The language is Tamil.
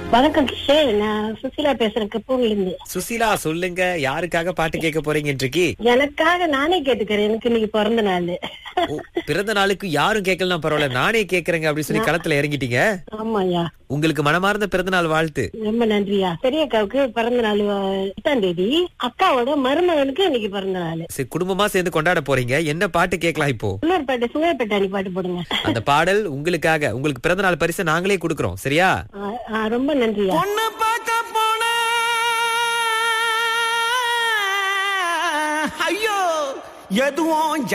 வணக்கம் கிஷோர் நான் சுசிலா பேசுறேன் கப்பூர்ல இருந்து சுசீலா சொல்லுங்க யாருக்காக பாட்டு கேட்க போறீங்க இன்றைக்கு எனக்காக நானே கேட்டுக்கிறேன் எனக்கு இன்னைக்கு பிறந்த நாள் ஓ, பிறந்த நாளுக்கு யாரும் கேட்கலாம் பரவாயில்ல நானே கேக்குறேங்க அப்படின்னு சொல்லி களத்துல இறங்கிட்டீங்க ஆமாய்யா உங்களுக்கு மனமார்ந்த பிறந்த நாள் வாழ்த்து ரொம்ப நன்றியா பெரியக்காவுக்கு பிறந்த நாள் அஹ், எட்டாம் தேதி அக்காவோட மருமகனுக்கு இன்னைக்கு பிறந்த நாள் சரி குடும்பமா சேர்ந்து கொண்டாட போறீங்க என்ன பாட்டு கேட்கலாம் இப்போ சுங்கர்பேட்டை சுங்கர்பேட்டை அணி பாட்டு போடுங்க அந்த பாடல் உங்களுக்காக உங்களுக்கு பிறந்த நாள் பரிசை நாங்களே கொடுக்கறோம் சரியா ஆ, ஆ, ரொம்ப நன்றியா பொண்ணு பார்க்க போன ஐயோ எதுவும்